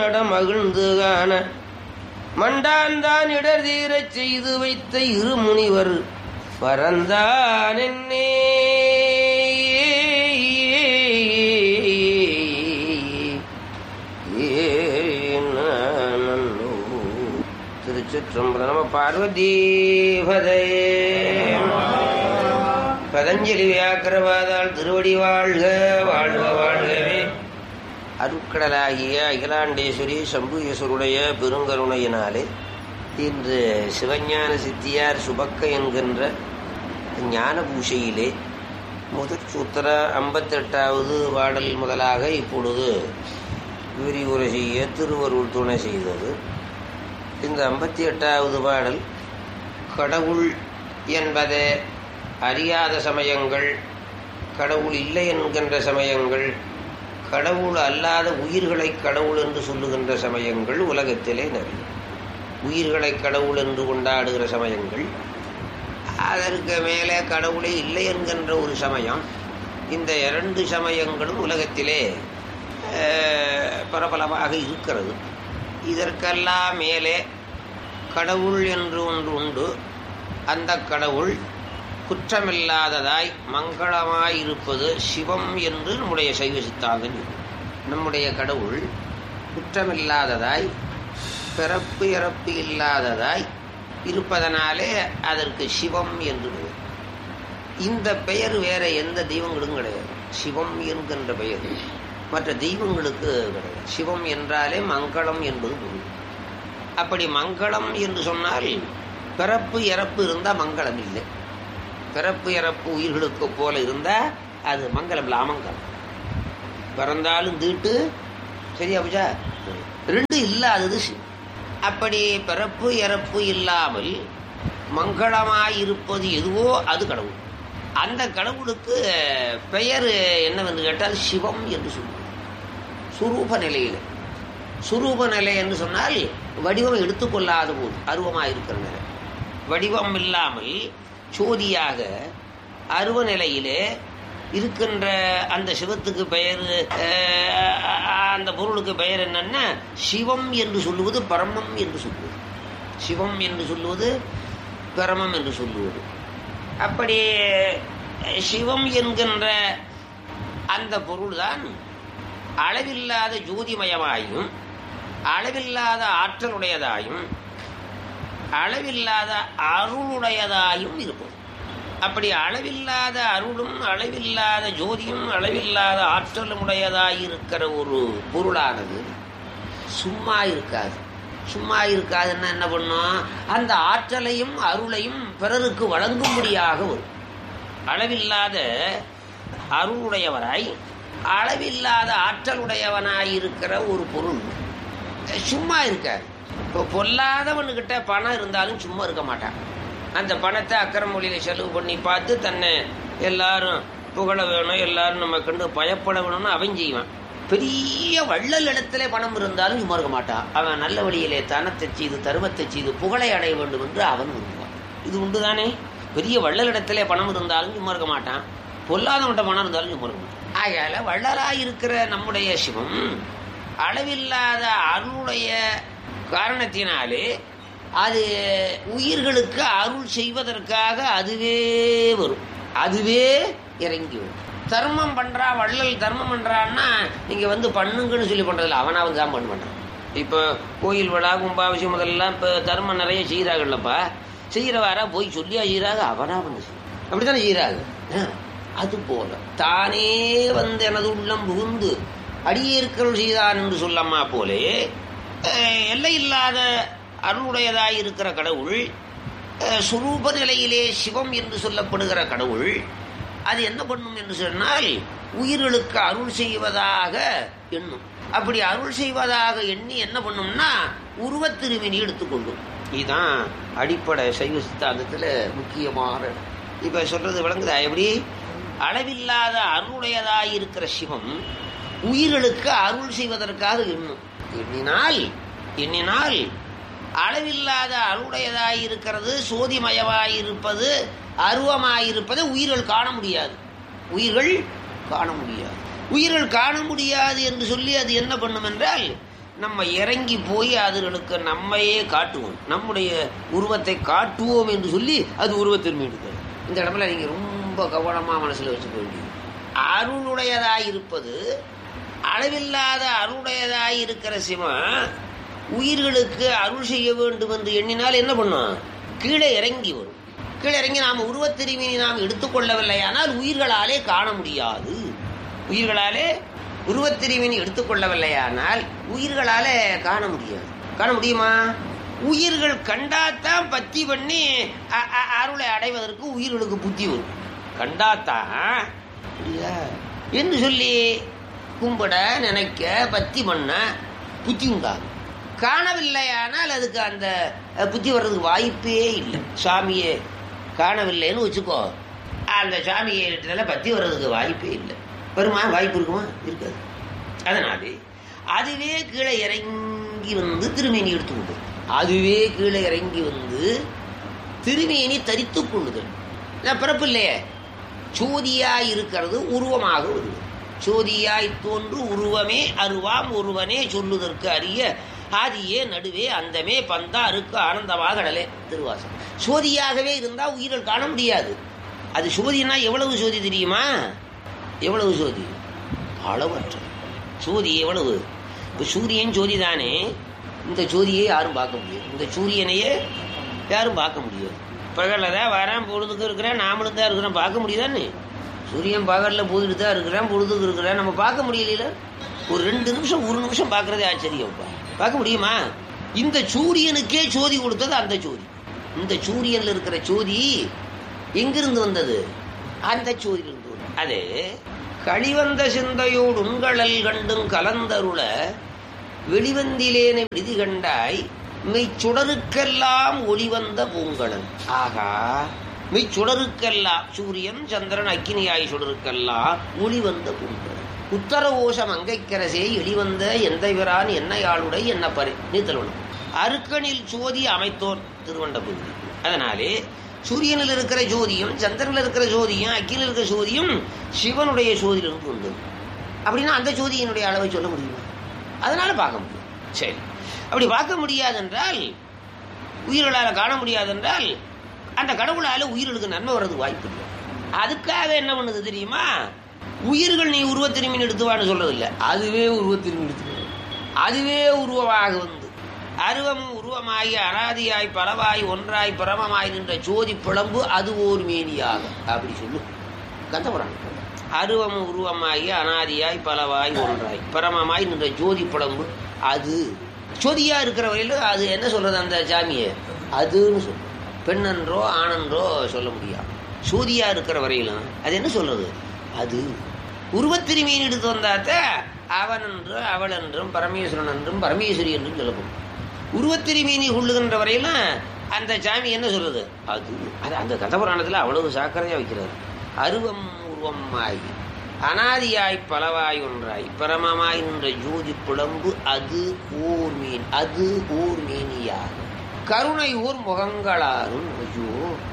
நட மகிழ்ந்து காண மண்டான் இடர் தீரச் செய்து வைத்த இரு முனிவர் பரந்தான் என்னே திருச்சிற்றம்பலம் நம பார்வதீபதே பதஞ்சலி வியாக்கிரவாதால் திருவடி வாழ்க வாழ்க வாழ்கவே அருட்கடலாகிய அகிலாண்டேஸ்வரி சம்புயேஸ்வருடைய பெருங்கருணையினாலே இன்று சிவஞான சித்தியார் சுபக்க என்கின்ற ஞான பூஷையிலே முதற் சூத்திர ஐம்பத்தெட்டாவது பாடல் முதலாக இப்பொழுது விரிவுரை செய்ய திருவருள் துணை செய்தது இந்த ஐம்பத்தி எட்டாவது பாடல் கடவுள் என்பதை அறியாத சமயங்கள் கடவுள் இல்லை என்கின்ற சமயங்கள் கடவுள் அல்லாத உயிர்களை கடவுள் என்று சொல்லுகின்ற சமயங்கள் உலகத்திலே நிறைய உயிர்களை கடவுள் என்று கொண்டாடுகிற சமயங்கள் அதற்கு மேலே கடவுளே இல்லை என்கின்ற ஒரு சமயம் இந்த இரண்டு சமயங்களும் உலகத்திலே அஹ், பிரபலமாக இருக்கிறது இதற்கெல்லாம் மேலே கடவுள் என்று ஒன்று உண்டு அந்த கடவுள் குற்றமில்லாததாய் மங்களமாய் இருப்பது சிவம் என்று நம்முடைய சைவ சித்தாந்தம் சொல்லும். நம்முடைய கடவுள் குற்றமில்லாததாய் பிறப்பு இறப்பு இல்லாததாய் இருப்பதனாலே அதற்கு சிவம் என்று பெயர் இந்த பெயர் வேற எந்த தெய்வங்களும் கிடையாது சிவம் என்கின்ற பெயர் மற்ற தெய்வங்களுக்கு கிடையாது சிவம் என்றாலே மங்களம் என்பது பொருள் அப்படி மங்களம் என்று சொன்னால் பிறப்பு இறப்பு இருந்தால் மங்களம் இல்லை பிறப்பு இறப்பு உயிர்களுக்கு போல இருந்தால் அது மங்களம் இல்லை அமங்கலம் பிறந்தாலும் தீட்டு சரியா பூஜா ரெண்டு இல்லாதது சிவம் அப்படி பிறப்பு இறப்பு இல்லாமல் மங்களமாயிருப்பது எதுவோ அது கடவுள் அந்த கடவுளுக்கு பெயர் என்னவென்று கேட்டால் சிவம் என்று சொல்லுவோம் சுரூப நிலையில் சுரூப நிலை என்று சொன்னால் வடிவம் எடுத்துக்கொள்ளாத போது அருவமாக இருக்கிற நிலை வடிவம் இல்லாமல் சோதியாக அருவ நிலையிலே இருக்கின்ற அந்த சிவத்துக்கு பெயர் அஹ், அந்த பொருளுக்கு பெயர் என்னன்னா சிவம் என்று சொல்லுவது பரமம் என்று சொல்லுவது சிவம் என்று சொல்லுவது பரமம் என்று சொல்லுவது அப்படி அஹ், சிவம் என்கின்ற அந்த பொருள்தான் அளவில்லாத ஜோதிமயமாயும் அளவில்லாத ஆற்றலுடையதாயும் அளவில்லாத அருளுடையதாயும் இருக்கும் அப்படி அளவில்லாத அருளும் அளவில்லாத ஜோதியும் அளவில்லாத ஆற்றலும் உடையதாய் இருக்கிற ஒரு பொருளானது சும்மா இருக்காது சும்மா இருக்காதுன்னா என்ன பண்ணும் அந்த ஆற்றலையும் அருளையும் பிறருக்கு வழங்கும்படியாக வரும் அளவில்லாத அருளுடையவராய் அளவில்லாத ஆற்றலுடையவனாய் இருக்கிற ஒரு பொருள் சும்மா இருக்காது இப்போ பொல்லாதவனுக்கிட்ட பணம் இருந்தாலும் சும்மா இருக்க மாட்டான் அந்த பணத்தை அக்கறை மொழியில செலவு பண்ணி பார்த்து தன்னை எல்லாரும் புகழ வேணும் எல்லாரும் நம்ம கண்டு பயப்பட வேணும்னு அவன் செய்வான் பெரிய வள்ளல் இடத்துல பணம் இருந்தாலும் சும்மா இருக்க மாட்டான் அவன் நல்ல வழியிலே தனத்தை செய்து தருமத்தை செய்து புகழை அடைய வேண்டும் என்று அவன் விரும்புவான் இது உண்டுதானே பெரிய வள்ளல் இடத்துல பணம் இருந்தாலும் சும்மா இருக்க மாட்டான் பொல்லாதவன்கிட்ட பணம் இருந்தாலும் சும்மா இருக்க மாட்டான் ஆகையால வள்ளலாய் இருக்கிற நம்முடைய சிவம் அளவில்லாத அருளுடைய காரணத்தினாலே அது உயிர்களுக்கு அருள் செய்வதற்காக அதுவே வரும் அதுவே இறங்கி வரும் தர்மம் பண்றா வள்ளல் தர்மம் பண்றான்னா நீங்க வந்து பண்ணுங்கன்னு சொல்லி பண்றதில்ல அவனா வந்து தான் பண்ண பண்றான் இப்போ கோயில் விழா கும்பாபிஷேகம் முதல்லாம் இப்போ தர்மம் நிறைய செய்கிறாங்கல்லப்பா செய்கிறவாரா போய் சொல்லியா செய்கிறாங்க அவனா பண்ண அப்படித்தானே செய்கிறாங்க அது போல தானே வந்து எனது உள்ளம் புகுந்து அடியேற்கள் செய்தான் என்று சொல்லம்மா போலே அஹ், எல்லையில்லாத அருளுடையதாய் இருக்கிற கடவுள் அஹ், சுரூப நிலையிலே சிவம் என்று சொல்லப்படுகிற கடவுள் அது என்ன பண்ணும் என்று சொன்னால் உயிர்களுக்கு அருள் செய்வதாக எண்ணும் அப்படி அருள் செய்வதாக எண்ணி என்ன பண்ணும்னா உருவத்திருவினி எடுத்துக்கொள்ளும் இதுதான் அடிப்படை சைவ சித்தாந்தத்தில் முக்கியமான இடம். இப்ப சொல்றது விளங்குதா எப்படி அளவில்லாத அருளுடையதாய் இருக்கிற சிவம் உயிர்களுக்கு அருள் செய்வதற்காக எண்ணும் எண்ணினால் எண்ணினால் அளவில்லாத அருளுடையதாய் இருக்கிறது சோதிமயமாய் இருப்பது அருவமாயிருப்பதை உயிர்கள் காண முடியாது உயிர்கள் காண முடியாது உயிர்கள் காண முடியாது என்று சொல்லி அது என்ன பண்ணும் என்றால் நம்ம இறங்கி போய் அதுகளுக்கு நம்மையே காட்டுவோம் நம்முடைய உருவத்தை காட்டுவோம் என்று சொல்லி அது உருவத்திரும்பி எடுக்கிறது இந்த இடத்துல நீங்க ரொம்ப கவனமா மனசுல வச்சுக்க வேண்டியது அருளுடையதாய் இருப்பது அளவில்லாத அருளுடையதாய் இருக்கிற சிவன் உயிர்களுக்கு அருள் செய்ய வேண்டும் என்று எண்ணினால் என்ன பண்ணும் கீழே இறங்கி வரும் கீழே இறங்கி நாம் உருவத்திருவினை நாம் எடுத்துக்கொள்ளவில்லையானால் உயிர்களாலே காண முடியாது உயிர்களாலே உருவத்திரிவினை எடுத்துக்கொள்ளவில்லையானால் உயிர்களால காண முடியாது காண முடியுமா உயிர்கள் கண்டாத்தான் பத்தி பண்ணி அ- அ- அருளை அடைவதற்கு உயிர்களுக்கு புத்தி வரும் கண்டாத்தான் புரியுதா? என்று சொல்லி கும்பிட நினைக்க பத்தி பண்ண புத்தி உண்டாகும் காணவில்லையானால் அதுக்கு அந்த அஹ், புத்தி வர்றதுக்கு வாய்ப்பே இல்லை சாமியே காணவில்லைன்னு வச்சுக்கோ அந்த சாமியை இடத்துல பத்தி வர்றதுக்கு வாய்ப்பே இல்லை வருமா வாய்ப்பு இருக்குமா இருக்காது அதனாலே அதுவே கீழே இறங்கி வந்து திருமேனி எடுத்துக்கொண்டு அதுவே கீழே இறங்கி வந்து திருமேனி தரித்துக் கொள்ளுதல் நான் பிறப்பு இல்லையே சோதியாய் இருக்கிறது உருவமாக வருது சோதியாய் தோன்று உருவமே அருவாம் ஒருவனே சொல்லுதற்கு அறிய ஆதியே நடுவே அந்தமே பந்தா அருக்கு ஆனந்தமாக கடலே திருவாசம் சோதியாகவே இருந்தா உயிர்கள் காண முடியாது அது சோதினா எவ்வளவு சோதி தெரியுமா எவ்வளவு சோதி அளவற்ற சோதி எவ்வளவு இப்போ சூரியன் ஜோதி தானே இந்த ஜோதியை யாரும் பார்க்க முடியாது இந்த சூரியனையே யாரும் பார்க்க முடியாது பகலில் தான் வரேன் பொழுதுக்கு இருக்கிறேன் நாமளும் தான் இருக்கிறேன் பார்க்க முடியுதானே சூரியன் பகலில் பொழுதுட்டு தான் இருக்கிறேன் பொழுதுக்கு இருக்கிறேன் நம்ம பார்க்க முடியல ஒரு ரெண்டு நிமிஷம் ஒரு நிமிஷம் பார்க்கறதே ஆச்சரியம்ப்பா பார்க்க முடியுமா இந்த சூரியனுக்கே ஜோதி கொடுத்தது அந்த ஜோதி இந்த சூரியன்ல இருக்கிற ஜோதி எங்கிருந்து வந்தது அந்த சோதியிலிருந்து வந்தது. அது களிவந்த சிந்தையோடு உங்களல் கண்டும் கலந்தருள வெளிவந்திலேன விடுதி கண்டாய் மெய்ச்சுடருக்கெல்லாம் ஒளிவந்த பூங்கலன் ஆகா மெய்ச்சுடருக்கெல்லாம் சூரியன் சந்திரன் அக்கினியாய் சுடருக்கெல்லாம் ஒளிவந்த பூங்கலன் உத்தர ஓஷம் அங்கைக்கரசே எளிவந்த எந்த விரான் என்னையாளுடை என்ன பறை நீத்தலவனும் அருக்கனில் சோதி அமைத்தோன் திருவண்டபுரி அதனாலே சூரியனில் இருக்கிற ஜோதியும் சந்திரனில் இருக்கிற ஜோதியும் அக்கினில் இருக்கிற ஜோதியும் சிவனுடைய ஜோதியிலிருந்து வந்தது அப்படின்னா அந்த ஜோதியினுடைய அளவை சொல்ல முடியுமா அதனால பார்க்க முடியும் சரி அப்படி பார்க்க முடியாதென்றால் உயிர்களால் காண முடியாதென்றால் அந்த கடவுளால உயிர்களுக்கு நன்மை வர்றதுக்கு வாய்ப்பு இல்லை அதுக்காக என்ன பண்ணுது தெரியுமா உயிர்கள் நீ உருவத்திருமீன் எடுத்துவான்னு சொல்றது இல்லை அதுவே உருவத்திருமீன் எடுத்து அதுவே உருவமாக வந்து அருவமும் உருவமாகி அனாதியாய் பலவாய் ஒன்றாய் பிரமமாய் நின்ற ஜோதி பிளம்பு அது ஓர் மேனியாக அப்படி சொல்லு கந்தபுராணம் அருவமும் உருவமாகி அனாதியாய் பலவாய் ஒன்றாய் பரமமாய் நின்ற ஜோதி பிளம்பு அது ஜோதியா இருக்கிற வரையில அது என்ன சொல்றது அந்த சாமியை அதுன்னு சொல்லும் பெண்ணென்றோ ஆணென்றோ சொல்ல முடியாது சூதியா இருக்கிற வரையிலும் அது என்ன சொல்றது அது உருவத்திருமீன் எடுத்து வந்தாத்த அவன் என்றும் அவள் என்றும் பரமேஸ்வரன் என்றும் பரமேஸ்வரி என்றும் சொல்லப்படும் உருவத்திருமீனி கொள்ளுகின்ற வரையிலும் அந்த சாமி என்ன சொல்றது அது அது அந்த கதபுராணத்தில் அவ்வளவு சாக்கிரதையா வைக்கிறார் அருவம் உருவமாய் அனாதியாய் பலவாய் ஒன்றாய் பரமமாய் நின்ற ஜோதி புலம்பு அது ஓர் மீன் அது ஓர் மீனியாக கருணை ஊர் முகங்களாரும் ஐயோ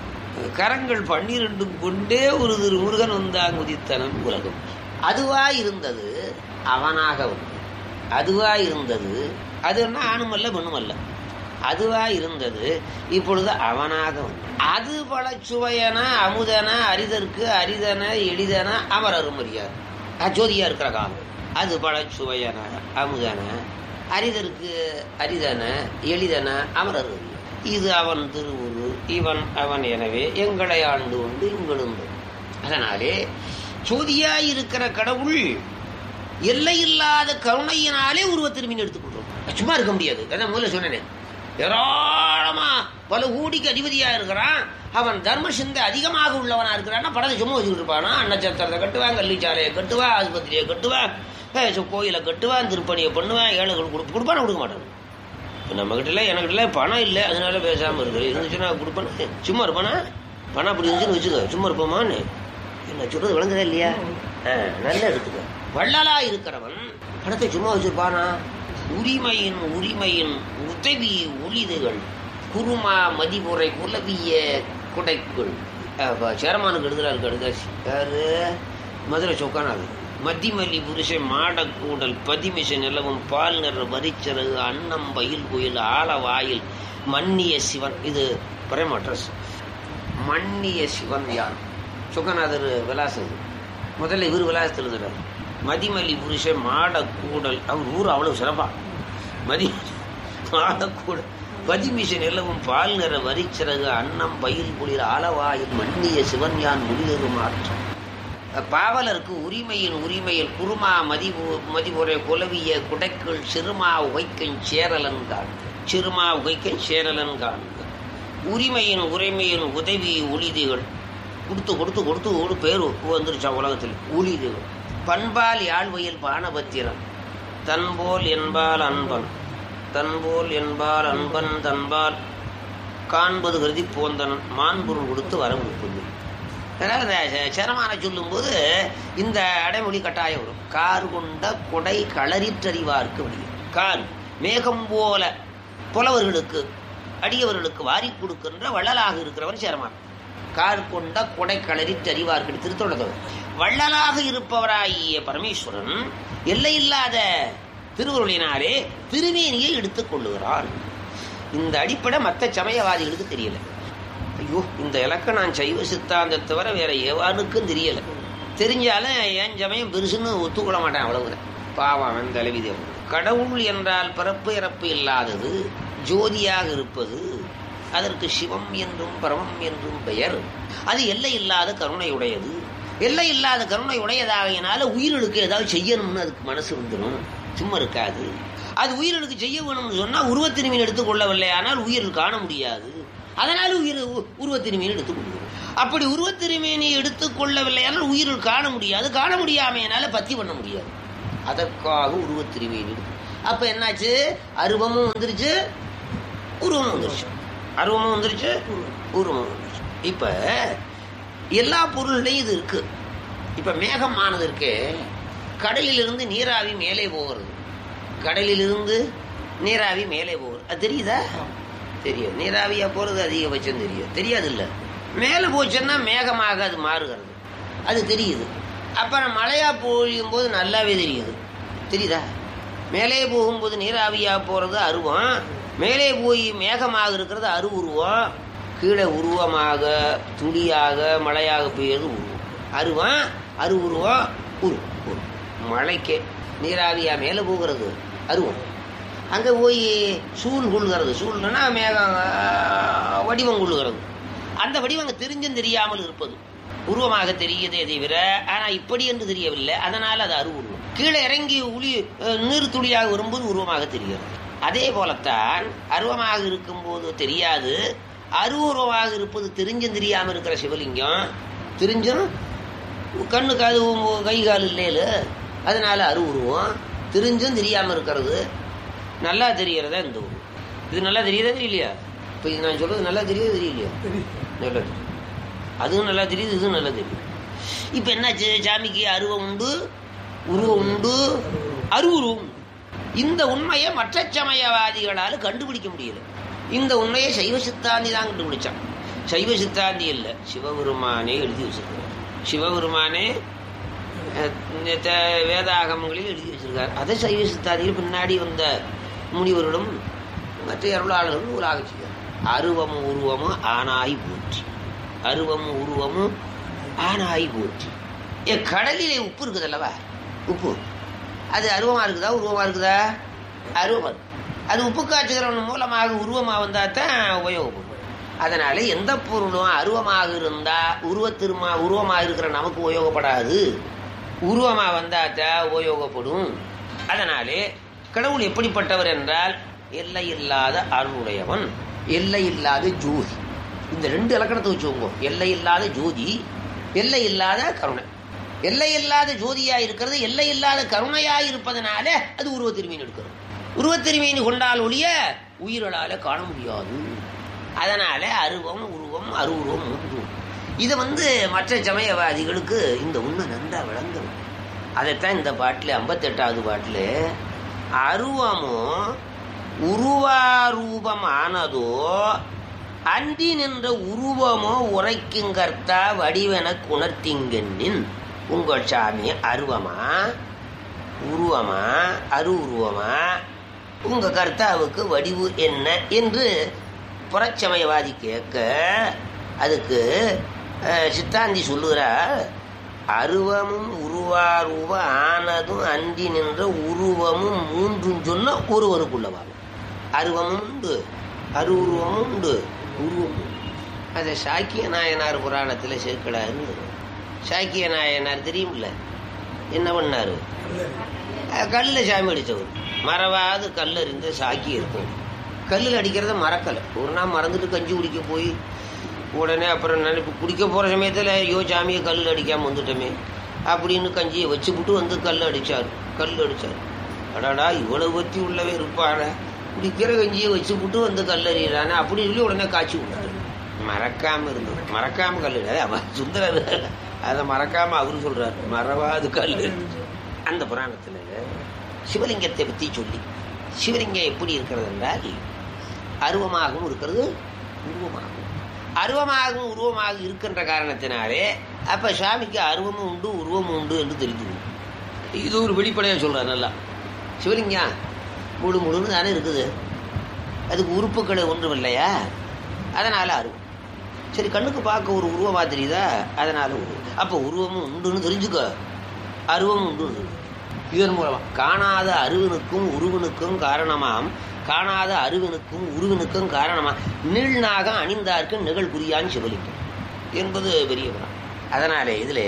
கரங்கள் பன்னிரெண்டும் கொண்டே ஒரு திரு முருகன் வந்தான் உதித்தனன் உலகம் அதுவா இருந்தது அவனாக வந்தது அதுவா இருந்தது அதுன்னா ஆணுமல்ல பெண்ணுமல்ல அதுவா இருந்தது இப்பொழுது அவனாக வந்தது அது பல சுவையன அமுதன அரிதற்கு அரிதன எளிதன அமர் அருமறியார் அஜோதியா இருக்கிற காலம் அது பல சுவையன அமுதன அரிதற்கு அரிதன எளிதன அமர் அருமறியார் இது அவன் திருவுரு இவன் அவன் எனவே எங்களை ஆண்டு உண்டு இங்களுண்டு அதனாலே ஜோதியாய் இருக்கிற கடவுள் எல்லையில்லாத கருணையினாலே உருவத்திரும்பின் எடுத்துக்கொள்றோம் சும்மா இருக்க முடியாது அதான் முதல்ல சொன்னேனே ஏராளமா பல கோடிக்கு அதிபதியா இருக்கிறான் அவன் தர்ம சிந்தை அதிகமாக உள்ளவனா இருக்கிறான்னா படத்தை சும்மா வச்சுக்கிட்டு இருப்பானா அன்னச்சத்திரத்தை கட்டுவான் கள்ளிச்சாலையை கட்டுவான் ஆஸ்பத்திரியை கட்டுவான் அஹ் சு- கோயிலை கட்டுவான் திருப்பணியை பண்ணுவான் ஏழைகள் கொடு கொடுப்பான கொடுக்க மாட்டான் நம்ம கிட்ட எனக்கிட்ட பணம் இல்லை அதனால பேசாம இருக்கு இருந்துச்சுன்னா கொடுப்பேன் சும்மா இருப்பானா பணம் அப்படி இருந்துச்சுன்னு வச்சுக்கோ சும்மா இருப்போமான்னு என்ன சொல்றது விளங்குதா இல்லையா ஆ, நல்லா இருக்குங்க வள்ளலா இருக்கிறவன் பணத்தை சும்மா வச்சிருப்பானா உரிமையின் உரிமையின் உதவி ஒளிதுகள் குருமா மதிமுறை குலவிய குடைக்குள் அப்ப சேரமானுக்கு எழுதுறாரு கடுதாசி யாரு மதுரை சொக்கானாது மதிமலி புருஷ மாடக்கூடல் பதிமிச நிலவும் பால் நிற வரிச்சிறகு அன்னம் பயில் குயில் ஆலவாயில் மன்னிய சிவன் இது பிரேம் அட்ரஸ் மன்னிய சிவன் யார் சுகநாதர் விலாசம் இது. முதல்ல இவர் விலாசத்தில் எழுதுறார் மதிமலி புருஷ மாடக்கூடல் அவர் ஊர் அவ்வளவு சிறப்பா மதி மாடக்கூடல் பதிமிச நிலவும் பால் நிற வரிச்சிறகு அன்னம் பயில் குளிர் ஆலவாயில் மன்னிய சிவன் யான் முடிதரு மாற்றம் பாவலருக்கு உரிமையின் உரிமையில் குருமா மதிபு மதிபுரை குலவிய குடைக்குள் சிறுமா உகைக்கன் சேரலன்கான் சிறுமா உகைக்கன் சேரலன் காண்க உரிமையின் உரிமையின் உதவி ஒளிதிகள் கொடுத்து கொடுத்து கொடுத்து ஒரு பேர் வந்துருச்சா உலகத்தில் ஊழிதுகள் பண்பால் யாழ்வையில் பானபத்திரம் தன்போல் என்பால் அன்பன் தன்போல் என்பால் அன்பன் தன்பால் காண்பது கருதி போந்தனன் மான்பொருள் கொடுத்து வரம் கொடுப்பது அதனால் இந்த ச- சரமான சொல்லும்போது இந்த அடைமொழி கட்டாயம் வரும் கார் கொண்ட கொடை களறிற்றறிவார்க்கு வழியும் கார் மேகம் போல புலவர்களுக்கு அடியவர்களுக்கு வாரி கொடுக்கின்ற வள்ளலாக இருக்கிறவர் சேரமான் கார் கொண்ட கொடை களறிற்றறிவார்க்கு திருத்தொடர் வள்ளலாக இருப்பவராகிய பரமேஸ்வரன் எல்லையில்லாத திருவருளினாலே திருமேனியை எடுத்துக் கொள்ளுகிறான் இந்த அடிப்படை மற்ற சமயவாதிகளுக்கு தெரியல ஐயோ இந்த இலக்கை நான் சைவ சித்தாந்தத்தை தவிர வேற எவனுக்கும் தெரியல தெரிஞ்சாலும் என் சமயம் பெருசுன்னு ஒத்துக்கொள்ள மாட்டேன் அவ்வளவுதான் பாவம் அவன் தலைவி தேவன் கடவுள் என்றால் பிறப்பு இறப்பு இல்லாதது ஜோதியாக இருப்பது அதற்கு சிவம் என்றும் பரமம் என்றும் பெயர் அது எல்லை இல்லாத கருணையுடையது எல்லை இல்லாத கருணை உடையதாகையினால உயிர்களுக்கு ஏதாவது செய்யணும்னு அதுக்கு மனசு வந்துடும் சும்மா இருக்காது அது உயிர்களுக்கு செய்ய வேணும்னு சொன்னா உருவத்திருமீன் எடுத்துக்கொள்ளவில்லை ஆனால் உயிரில் காண முடியாது அதனால உயிர் உ- உருவத்திருமீன் எடுத்துக்கொள்கிறோம் அப்படி உருவத்திருமீனை எடுத்துக்கொள்ளவில்லை ஆனால் உயிரில் காண முடியாது காண முடியாமையினால பத்தி பண்ண முடியாது அதற்காக உருவத்திருமீன் எடுத்து அப்ப என்னாச்சு அருவமும் வந்துருச்சு உருவமும் வந்துருச்சு அருவமும் வந்துருச்சு உருவமும் வந்துருச்சு இப்ப எல்லா பொருள்லையும் இது இருக்கு இப்ப மேகமானது இருக்கு கடலிலிருந்து நீராவி மேலே போகிறது கடலிலிருந்து நீராவி மேலே போகிறது அது தெரியுதா தெரியும் நீராவியா போறது அதிகபட்சம் தெரியும் தெரியாது இல்ல மேலே போச்சுன்னா மேகமாக அது மாறுகிறது அது தெரியுது அப்புறம் மழையா பொழியும் போது நல்லாவே தெரியுது தெரியுதா மேலே போகும்போது நீராவியா போறது அருவம் மேலே போய் மேகமாக இருக்கிறது அருவுருவம் கீழே உருவமாக துளியாக மழையாக பெய்யறது உருவம் அருவம் அருவுருவம் உரு உரு மழைக்கே நீராவியா மேலே போகிறது அருவம் அங்கே போய் சூழ் கொள்கிறது சூழ்னா மேகம் ஆஹ், வடிவம் கொள்ளுகிறது அந்த வடிவம் அங்கே தெரிஞ்சும் தெரியாமல் இருப்பது உருவமாக தெரியுதே தவிர ஆனால் இப்படி என்று தெரியவில்லை அதனால் அது அருவுருவம் கீழே இறங்கி உளி அஹ், நீர் துளியாக வரும்போது உருவமாக தெரிகிறது அதே போலத்தான் அருவமாக இருக்கும்போது தெரியாது அருவுருவமாக இருப்பது தெரிஞ்சும் தெரியாமல் இருக்கிற சிவலிங்கம் தெரிஞ்சும் கண்ணு காது உ- கை கால் இல்லையில அதனால அருவுருவம் தெரிஞ்சும் தெரியாமல் இருக்கிறது நல்லா தெரியறதா இந்த ஊர் இது நல்லா தெரியுதா தெரியலையா இப்போ இது நான் சொல்றது நல்லா தெரியுது தெரியலையா நல்லா தெரியும் அதுவும் நல்லா தெரியுது இதுவும் நல்லா தெரியும் இப்போ என்னாச்சு சாமிக்கு அருவம் உண்டு உருவம் உண்டு அருவுருவம் உண்டு. இந்த உண்மையை மற்ற சமயவாதிகளால் கண்டுபிடிக்க முடியல இந்த உண்மையை சைவ சித்தாந்தி தான் கண்டுபிடிச்சான் சைவ சித்தாந்தி இல்லை சிவபெருமானே எழுதி வச்சிருக்கார் சிவபெருமானே அஹ், இந்த வேதாகமங்களில் எழுதி வச்சிருக்கார் அதை சைவ சித்தாந்தியில் பின்னாடி வந்த முனிவர்களும் மற்ற அருளாளர்களும் நூலாக செய்தார் அருவமும் உருவமும் ஆனாய் போற்றி அருவமும் உருவமும் ஆனாய் போற்றி ஏ கடலிலே உப்பு இருக்குது அல்லவா உப்பு அது அருவமா இருக்குதா உருவமா இருக்குதா அருவமா இருக்கு. அது உப்பு காய்ச்சுகிறவன் மூலமாக உருவமா வந்தா தான் உபயோகப்படும் அதனால எந்த பொருளும் அருவமாக இருந்தா உருவத்திருமா உருவமாக இருக்கிற நமக்கு உபயோகப்படாது உருவமா வந்தா தான் உபயோகப்படும் அதனாலே கடவுள் எப்படிப்பட்டவர் என்றால் எல்லை இல்லாத அருளுடையவன் எல்லை இல்லாத ஜோதி இந்த ரெண்டு இலக்கணத்தை வச்சுக்கோங்க எல்லை இல்லாத ஜோதி எல்லை இல்லாத கருணை எல்லை இல்லாத ஜோதியா இருக்கிறது எல்லை இல்லாத கருணையா இருப்பதனால அது உருவத்திருமீன் எடுக்கிறது உருவத்திருமீன் கொண்டால் ஒழிய உயிர்களால காண முடியாது அதனால அருவம் உருவம் அருவுருவம் உண்டு இதை வந்து மற்ற சமயவாதிகளுக்கு இந்த உண்மை நன்றா விளங்கணும் அதைத்தான் இந்த பாட்டில் ஐம்பத்தெட்டாவது பாட்டில் அருவமும் உருவாரூபம் ஆனதோ அன்றி நின்ற உருவமோ உரைக்குங்கர்த்தா வடிவென குணர்த்திங்கென்னின் உங்கள் சாமி அருவமா உருவமா அரு உருவமா உங்க கர்த்தாவுக்கு வடிவு என்ன என்று புறச்சமயவாதி கேட்க அதுக்கு அஹ், சித்தாந்தி சொல்லுகிறார் அருவமும் உருவாருவ ஆனதும் அன்றி நின்ற உருவமும் மூன்றும் சொன்ன ஒருவனுக்குள்ளவாகும் அருவமும் உண்டு அரு உருவமும் உண்டு உருவமும் உண்டு. அதை சாக்கிய நாயனார் புராணத்தில் சேர்க்கிறாரு சாக்கிய நாயனார் தெரியுமில்ல என்ன பண்ணாரு கல்லில் சாமி அடித்தவர் மறவாது கல் அறிந்த சாக்கி இருக்கும் கல்லில் அடிக்கிறத மறக்கலை ஒரு நாள் மறந்துட்டு கஞ்சி குடிக்க போய் உடனே அப்புறம் நினைப்பு குடிக்க போகிற சமயத்தில் ஐயோ சாமியை கல்லில் அடிக்காமல் வந்துட்டோமே அப்படின்னு கஞ்சியை வச்சுப்புட்டு வந்து கல் அடித்தார் கல் அடித்தார் அடாடா இவ்வளவு பற்றி உள்ளவே இருப்பான குடிக்கிற கஞ்சியை வச்சுப்புட்டு வந்து கல் அறியிறானே அப்படி சொல்லி உடனே காய்ச்சி விட்டாரு மறக்காம இருந்தது மறக்காம கல் அவன் சுந்தரர் அதை மறக்காம அவரு சொல்றாரு மறவாது கல் அந்த புராணத்துல சிவலிங்கத்தை பத்தி சொல்லி சிவலிங்கம் எப்படி இருக்கிறது என்றால் அருவமாகவும் இருக்கிறது உருவமாகவும் அருவமாகவும் உருவமாக இருக்கின்ற காரணத்தினாலே அப்ப சாமிக்கு அருவமும் உண்டு உருவமும் உண்டு என்று தெரிஞ்சுக்கணும் இது ஒரு வெளிப்படையா சொல்றாரு நல்லா சிவலிங்கம் முழு முழுன்னு தானே இருக்குது அதுக்கு உறுப்புகள் ஒன்றும் இல்லையா அதனால அருவம் சரி கண்ணுக்கு பார்க்க ஒரு உருவமா தெரியுதா அதனால உருவம் அப்போ உருவமும் உண்டுன்னு தெரிஞ்சுக்க அருவம் உண்டு இதன் மூலமா காணாத அருவனுக்கும் உருவனுக்கும் காரணமாம் காணாத அருவனுக்கும் உருவனுக்கும் காரணமா நீள்நாகம் அணிந்தார்க்கு நிகழ் குறியான் சிவலிங்கம் என்பது பெரிய குணம் அதனாலே இதுல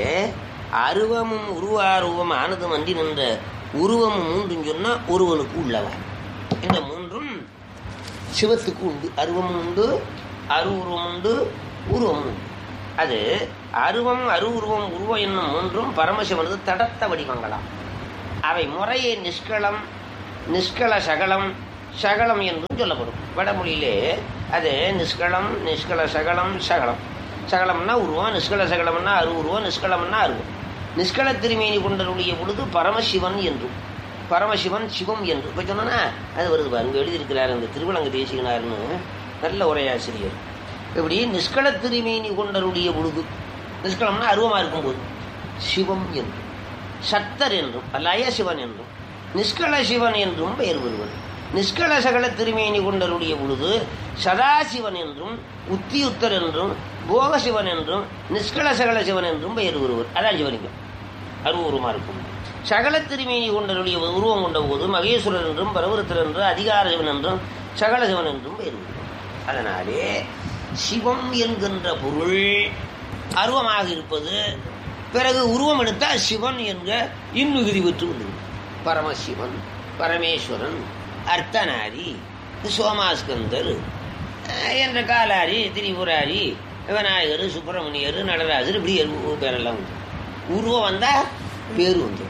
அருவமும் உருவாருவம் ஆனதும் அன்றி நின்ற உருவமும் மூன்றும் சொன்னா ஒருவனுக்கு உள்ளவன் இந்த மூன்றும் சிவத்துக்கு உண்டு அருவம் உண்டு அரு உருவம் உண்டு உருவம் உண்டு அது அருவம் அரு உருவம் உருவம் என்னும் மூன்றும் பரமசிவனது தடத்த வடிவங்களாம் அவை முறையே நிஷ்களம் நிஷ்கள சகலம் சகலம் என்றும் சொல்லப்படும் வடமொழியிலே அது நிஷ்களம் நிஷ்கள சகலம் சகலம் சகலம்னா உருவம் நிஷ்கள சகலம்னா அரு உருவம் நிஷ்களம்னா அருவம் நிஷ்கள திருமேனி கொண்டருடைய பொழுது பரமசிவன் என்றும் பரமசிவன் சிவம் என்று இப்போ சொன்னா அது வருது பாருங்க எழுதியிருக்கிறார் அந்த திருவிழங்கு தேசிகனார்னு நல்ல உரையாசிரியர் இப்படி நிஷ்கள திருமேனி கொண்டருடைய பொழுது நிஷ்களம்னா அருவமா இருக்கும்போது சிவம் என்றும் சத்தர் என்றும் லய சிவன் என்றும் நிஷ்கள சிவன் என்றும் பெயர் பெறுவர் நிஷ்கள சகல திருமேனி கொண்டருடைய பொழுது சதாசிவன் என்றும் உத்தியுத்தர் என்றும் போகசிவன் என்றும் நிஷ்கள சகல சிவன் என்றும் பெயர் பெறுவர் அதான் சிவலிங்கம் அருவருமா இருக்கும் சகல திருமேனி கொண்டருடைய உருவம் கொண்ட போது மகேஸ்வரர் என்றும் பரவருத்தர் என்றும் அதிகார சிவன் என்றும் சகல சிவன் என்றும் பெயர் பெறுவர் அதனாலே சிவம் என்கின்ற பொருள் அருவமாக இருப்பது பிறகு உருவம் எடுத்தால் சிவன் என்க இன்மிகுதி பெற்று கொண்டது பரமசிவன் பரமேஸ்வரன் அர்த்தநாரி சோமாஸ்கந்தர் அஹ், என்ற காலாரி திரிபுராரி விநாயகர் சுப்பிரமணியர் நடராஜர் இப்படி எரு- பேரெல்லாம் உண்டு உருவம் வந்தா பேரு வந்து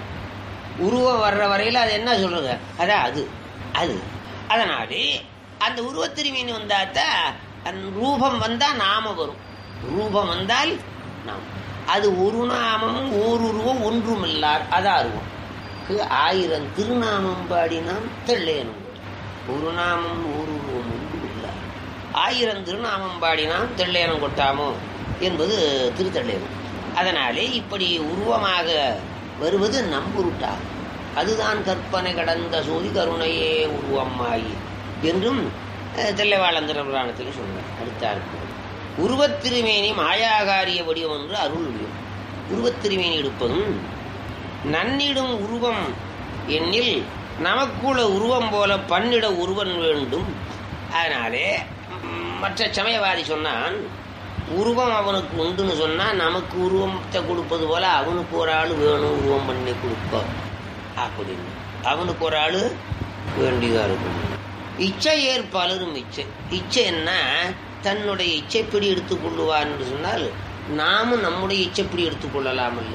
உருவம் வர்ற வரையில் அது என்ன சொல்றது அதான் அது அது அதனாலே அந்த உருவத்திருமீன் வந்தாத்தான் அந்த ரூபம் வந்தா நாம வரும் ரூபம் வந்தால் நாம் அது ஒரு நாமமும் ஓருருவம் ஒன்றுமில்லார் அதான் அருவம் கு- ஆயிரம் திருநாமம் பாடினாம் தெள்ளேனும் ஒரு நாமம் ஒரு உருவம் ஒன்றுமில்லார் ஆயிரம் திருநாமம் பாடினாம் தெள்ளேனம் கொட்டாமோ என்பது திருத்தள்ளேனம் அதனாலே இப்படி உருவமாக வருவது நம்புருட்டாகும் அதுதான் கற்பனை கடந்த சோதி கருணையே உருவமாயி என்றும் அஹ், தில்லைவாழந்திர புராணத்தில் சொன்னார் அடுத்தாருக்கு உருவத்திருமேனி மாயாகாரிய வடிவம் என்று அருள் வடிவம் உருவத்திருமேனி எடுப்பதும் நன்னிடும் உருவம் எண்ணில் நமக்குள்ள உருவம் போல பன்னிட உருவன் வேண்டும் அதனாலே ம், மற்ற சமயவாதி சொன்னான் உருவம் அவனுக்கு உண்டுன்னு சொன்னா நமக்கு உருவத்தை கொடுப்பது போல அவனுக்கு ஒரு ஆள் வேணும் உருவம் பண்ணி கொடுப்ப அப்படின்னு அவனுக்கு ஒரு ஆள் வேண்டியதா இருக்கும் இச்சை ஏற்பலரும் இச்சை இச்சை என்ன தன்னுடைய இச்சைப்படி எடுத்துக்கொள்ளுவார் என்று சொன்னால் நாமும் நம்முடைய இச்சைப்படி எடுத்துக்கொள்ளலாம் அல்ல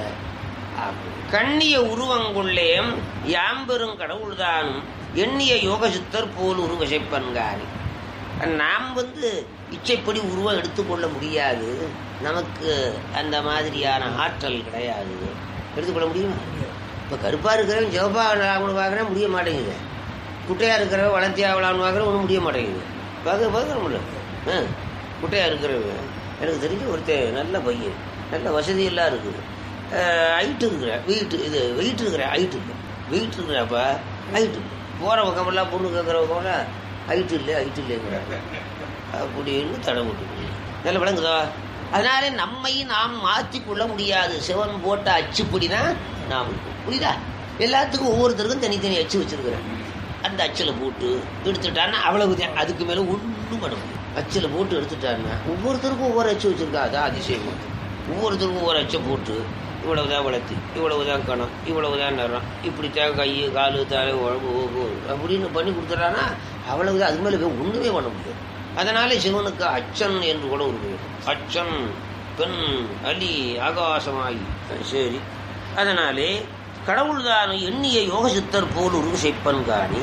கண்ணிய உருவங்கொள்ளேம் யாம்பெரும் கடவுள்தானும் எண்ணிய யோகசித்தர் போல் உருவசைப்பன்காரி நாம் வந்து இச்சைப்படி உருவம் எடுத்துக்கொள்ள முடியாது நமக்கு அந்த மாதிரியான ஆற்றல் கிடையாது எடுத்துக்கொள்ள முடியுமா இப்போ கருப்பாக இருக்கிறவன் சிவப்பா ஆகணும் பார்க்குறேன் முடிய மாட்டேங்குது குட்டையாக இருக்கிறவன் வளர்த்தி ஆகலாம்னு பார்க்குறேன் ஒன்றும் முடிய மாட்டேங்குது பார்க்க பார்க்குற முடியல ஆ குட்டையாக இருக்கிறவன் எனக்கு தெரிஞ்ச ஒருத்தன் நல்ல பையன் நல்ல வசதியெல்லாம் இருக்குது ஹைட் இருக்கிற வெயிட் இது வெயிட் இருக்கிற ஹைட் இல்லை வெயிட் இருக்கிறப்ப ஹைட் போகிற பக்கமெல்லாம் பொண்ணு கேட்குற பக்கமெல்லாம் ஹைட் இல்லை ஹைட் இல்லைங்கிறாங்க அப்படின்னு தடை போட்டு நல்ல விளங்குதா அதனால நம்மை நாம் மாற்றிக்கொள்ள முடியாது சிவன் போட்ட அச்சுப்படி தான் நாம் இருக்கோம் புரியுதா எல்லாத்துக்கும் ஒவ்வொருத்தருக்கும் தனித்தனி அச்சு வச்சிருக்கிறேன் அந்த அச்சில் போட்டு எடுத்துட்டான்னா அவ்வளவுதான் அதுக்கு மேலே ஒன்றும் பண்ண முடியும் அச்சில் போட்டு எடுத்துட்டான்னா ஒவ்வொருத்தருக்கும் ஒவ்வொரு அச்சு வச்சிருக்கா அதான் அதிசயமா ஒவ்வொருத்தருக்கும் ஒவ்வொரு அச்சை போட்டு இவ்வளவுதான் வளர்த்து இவ்வளவுதான் கணம் இவ்வளவுதான் நிறம் இப்படித்தான் கை காலு தலை உழம்பு ஓகு அப்படின்னு பண்ணி கொடுத்துட்டான்னா அவ்வளவுதான் அது மேலே ஒன்றுமே பண்ண முடியாது அதனால சிவனுக்கு அச்சன் என்று கூட ஒரு பேர் அச்சன் பெண் அலி ஆகாசமாய் சரி அதனாலே கடவுள்தான் எண்ணிய யோக சித்தர் போல் ஒரு செப்பன் காணி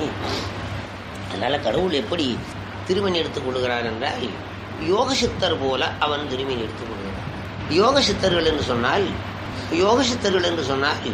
அதனால கடவுள் எப்படி திருமணி எடுத்துக் கொள்கிறார் என்றால் யோக சித்தர் போல அவன் திருமணி எடுத்துக் கொள்கிறான் யோக சித்தர்கள் என்று சொன்னால் யோக சித்தர்கள் என்று சொன்னால்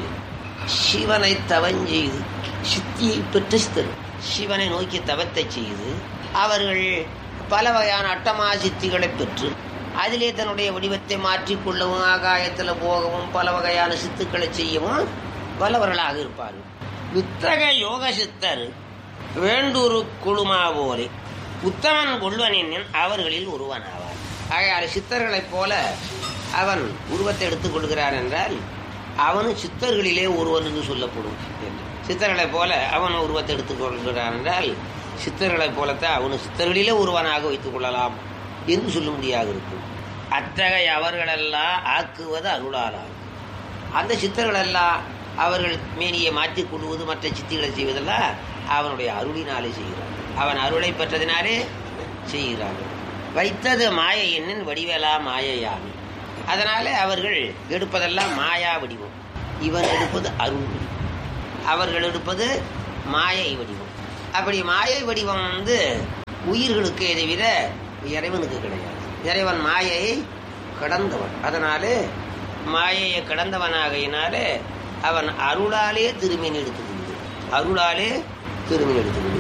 சிவனை தவஞ்செய்து சித்தியை பெற்ற சித்தர் சிவனை நோக்கி தவத்தை செய்து அவர்கள் பல வகையான அட்டமா சித்திகளை பெற்று அதிலே தன்னுடைய வடிவத்தை மாற்றிக்கொள்ளவும் ஆகாயத்தில் போகவும் பல வகையான சித்துக்களை செய்யவும் வல்லவர்களாக இருப்பார்கள் வித்தக யோக சித்தர் வேண்டூரு குழுமா போலே உத்தமன் கொள்வனின் அவர்களில் ஒருவனாவார் ஆகையால் சித்தர்களைப் போல அவன் உருவத்தை எடுத்துக் கொள்கிறான் என்றால் அவனும் சித்தர்களிலே ஒருவன் என்று சொல்லப்படும் என்று சித்தர்களைப் போல அவன் உருவத்தை எடுத்துக் கொள்கிறான் என்றால் சித்தர்களைப் போலத்தான் அவனு சித்தர்களிலே ஒருவனாக வைத்துக் கொள்ளலாம் என்று சொல்லும்படியாக இருக்கும் அத்தகைய அவர்களெல்லாம் ஆக்குவது அருளாலாம் அந்த சித்தர்களெல்லாம் அவர்கள் மேனியை மாற்றிக் கொள்வது மற்ற சித்திகளை செய்வதெல்லாம் அவனுடைய அருளினாலே செய்கிறான் அவன் அருளை பெற்றதினாலே செய்கிறார்கள் வைத்தது மாய எண்ணின் வடிவேலா மாயையாமி அதனாலே அவர்கள் எடுப்பதெல்லாம் மாயா வடிவம் இவன் எடுப்பது அருள் வடிவம் அவர்கள் எடுப்பது மாயை வடிவம் அப்படி மாயை வடிவம் வந்து உயிர்களுக்கு தவிர இறைவனுக்கு கிடையாது இறைவன் மாயையை கடந்தவன் அதனாலே மாயையை கடந்தவனாகையினாலே அவன் அருளாலே திருமீன் எடுத்துக்கொண்டு அருளாலே திருமீன் எடுத்துக்கொண்டு